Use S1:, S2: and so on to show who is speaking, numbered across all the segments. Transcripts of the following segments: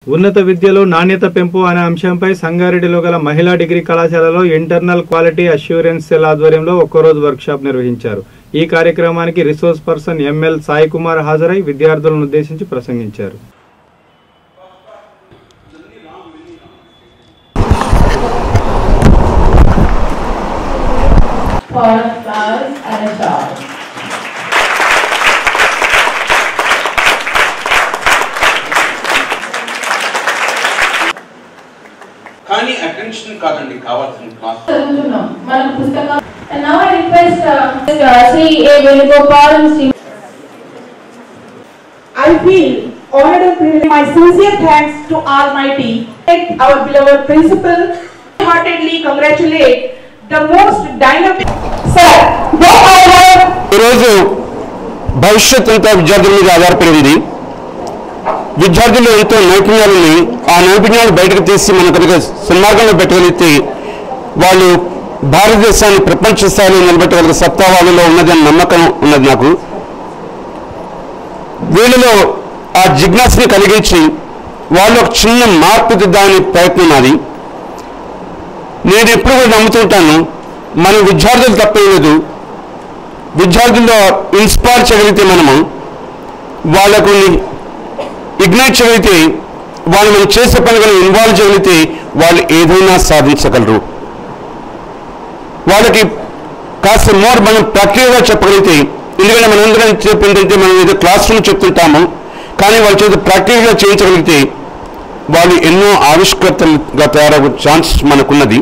S1: ఉన్నత విద్యలో నాణ్యత పెంపు అనే అంశంపై సంగారెడ్డిలో గల మహిళా డిగ్రీ కళాశాలలో ఇంటర్నల్ క్వాలిటీ అష్యూరెన్స్ సెల్ ఆధ్వర్యంలో ఒక్కరోజు వర్క్షాప్ నిర్వహించారు ఈ కార్యక్రమానికి resource person ML Sai Kumar హాజరై విద్యార్థులను ఉద్దేశించి ప్రసంగించారు
S2: for flowers and a shawl.
S3: కానీ అటెన్షన్ కాదండి కావాల్సిన క్లాస్
S2: చదువుతున్నాం మనకు పుస్తకం And now I request uh, uh, Sri A. Venugopal and Sri
S4: I feel honored and privileged. My sincere thanks to Almighty, our beloved principal. Heartedly congratulate the most dynamic. Sir, though I have
S5: ఈరోజు భవిష్యత్ అంతా విద్యార్థుల మీద ఆధారపడి ఉంది విద్యార్థులు ఎంతో నైపుణ్యాలు ఉన్నాయి ఆ నైపుణ్యాలు బయటకు తీసి మన కనుక సన్మార్గంలో పెట్టగలిగితే వాళ్ళు భారతదేశాన్ని ప్రపంచ స్థాయిలో నిలబెట్టగలిగే సత్తా వాళ్ళలో ఉన్నదని నమ్మకం ఉన్నది నాకు వీళ్ళలో ఆ జిజ్ఞాసని కలిగించి వాళ్ళు ఒక చిన్న మార్పు దిద్దామనే ప్రయత్నం నాది నేను ఎప్పుడు కూడా నమ్ముతుంటాను మన విద్యార్థులు తప్పేం లేదు విద్యార్థుల్లో ఇన్స్పైర్ చేయగలిగితే మనము వాళ్ళకు ఇగ్నైట్ చేయగలిగితే వాళ్ళు మనం చేసే పనులను ఇన్వాల్వ్ చేయగలిగితే వాళ్ళు ఏదైనా సాధించగలరు వాళ్ళకి కాస్త మోర్ మనం ప్రక్రియగా చెప్పగలిగితే ఎందుకంటే మనం అందరం చెప్పిందంటే మనం ఏదో క్లాస్ రూమ్ చెప్తుంటాము కానీ వాళ్ళ చేత ప్రాక్టికల్గా చేయించగలిగితే వాళ్ళు ఎన్నో ఆవిష్కర్తలుగా తయారయ్యే ఛాన్స్ మనకున్నది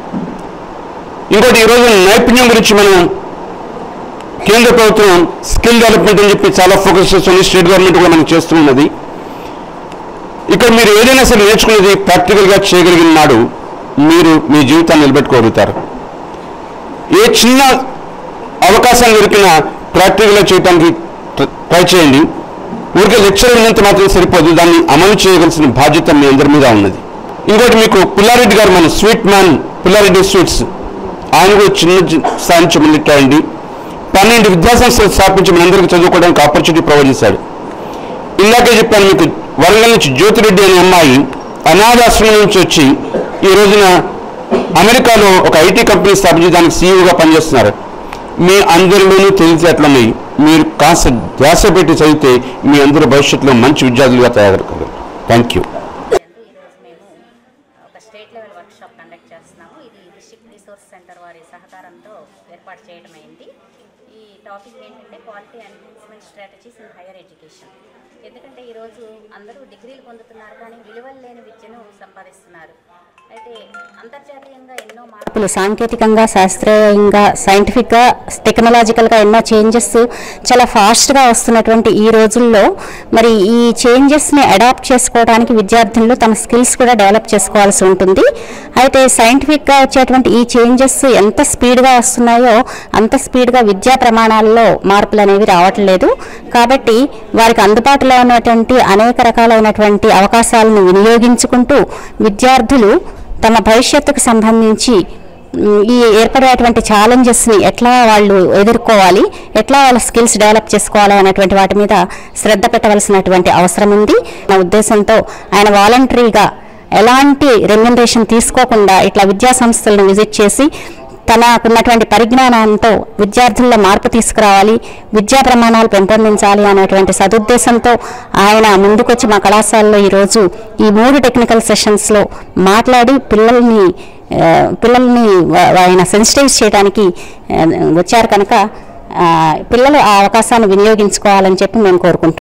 S5: ఇంకోటి ఈరోజు నైపుణ్యం గురించి మనం కేంద్ర ప్రభుత్వం స్కిల్ డెవలప్మెంట్ అని చెప్పి చాలా ఫోకస్ చేస్తుంది స్టేట్ గవర్నమెంట్ కూడా మనకి చేస్తూ ఉన్నది ఇక్కడ మీరు ఏదైనా సరే నేర్చుకునేది ప్రాక్టికల్గా చేయగలిగిన నాడు మీరు మీ జీవితాన్ని నిలబెట్టుకోగలుగుతారు ఏ చిన్న అవకాశం దొరికినా ప్రాక్టికల్గా చేయడానికి ట్ర- ట్రై చేయండి ఊరికే లెక్చర్ ఉన్నంత మాత్రం సరిపోదు దాన్ని అమలు చేయవలసిన బాధ్యత మీ అందరి మీద ఉన్నది ఇంకోటి మీకు పుల్లారెడ్డి గారు మన స్వీట్ మ్యాన్ పుల్లారెడ్డి స్వీట్స్ ఆయన కూడా చిన్న చి- స్థాయి నుంచి మొదలెట్టాయండి పన్నెండు విద్యాసంస్థలు స్థాపించి మనందరికీ చదువుకోవడానికి ఆపర్చునిటీ ప్రొవైడ్ చేశాడు ఇందాకే చెప్పాను మీకు వరంగల్ నుంచి జ్యోతిరెడ్డి అనే అమ్మాయి అనాథాశ్రమం నుంచి వచ్చి ఈ రోజున అమెరికాలో ఒక ఐటీ కంపెనీ స్థాపించి దానికి సీఈఓగా పనిచేస్తున్నారు మీ అందరిలోనూ తెలివితేటలున్నాయి మీరు కాస్త ధ్యాస పెట్టి చదివితే మీ అందరూ భవిష్యత్తులో మంచి విద్యార్థులుగా తయారగలరు థ్యాంక్ యూ
S6: ఈరోజు మేము ఒక స్టేట్ లెవెల్ వర్క్షాప్ కండక్ట్ చేస్తున్నాము ఇది డిస్ట్రిక్ట్ రిసోర్స్ సెంటర్ వారి సహకారంతో ఏర్పాటు చేయడం అయింది ఈ టాపిక్ ఏంటంటే quality enhancement strategies in higher education ఎందుకంటే ఈరోజు అందరూ డిగ్రీలు పొందుతున్నారు కానీ విలువలు లేని విద్యను సంపాదిస్తున్నారు అయితే అంతర్జాతీయంగా ఎన్నో మార్పులు సాంకేతికంగా శాస్త్రీయంగా సైంటిఫిక్గా టెక్నాలజికల్గా ఎన్నో చేంజెస్ చాలా ఫాస్ట్గా వస్తున్నటువంటి ఈ రోజుల్లో మరి ఈ చేంజెస్ని అడాప్ట్ చేసుకోవడానికి విద్యార్థులు తమ స్కిల్స్ కూడా డెవలప్ చేసుకోవాల్సి ఉంటుంది అయితే సైంటిఫిక్గా వచ్చేటువంటి ఈ చేంజెస్ ఎంత స్పీడ్గా వస్తున్నాయో అంత స్పీడ్గా విద్యా ప్రమాణాల్లో మార్పులు అనేవి రావట్లేదు కాబట్టి వారికి అందుబాటులో ఉన్నటువంటి అనేక రకాలైనటువంటి అవకాశాలను వినియోగించుకుంటూ విద్యార్థులు తమ భవిష్యత్తుకు సంబంధించి మ్, ఈ ఏర్పడేటువంటి ఛాలెంజెస్ని ఎట్లా వాళ్ళు ఎదుర్కోవాలి ఎట్లా వాళ్ళ స్కిల్స్ డెవలప్ చేసుకోవాలి అనేటువంటి వాటి మీద శ్రద్ధ పెట్టవలసినటువంటి అవసరం ఉంది నా ఉద్దేశంతో ఆయన వాలంటరీగా ఎలాంటి రెమ్యునరేషన్ తీసుకోకుండా ఇట్లా విద్యా సంస్థలను విజిట్ చేసి తనకున్నటువంటి పరిజ్ఞానంతో విద్యార్థుల్లో మార్పు తీసుకురావాలి విద్యా ప్రమాణాలు పెంపొందించాలి అనేటువంటి సదుద్దేశంతో ఆయన ముందుకొచ్చి మా కళాశాలలో ఈరోజు ఈ మూడు టెక్నికల్ సెషన్స్లో మాట్లాడి పిల్లల్ని ఆ, పిల్లల్ని వా- ఆయన సెన్సిటైజ్ చేయడానికి ఆ, వచ్చారు కనుక ఆ, పిల్లలు ఆ అవకాశాన్ని వినియోగించుకోవాలని చెప్పి మేము కోరుకుంటున్నాం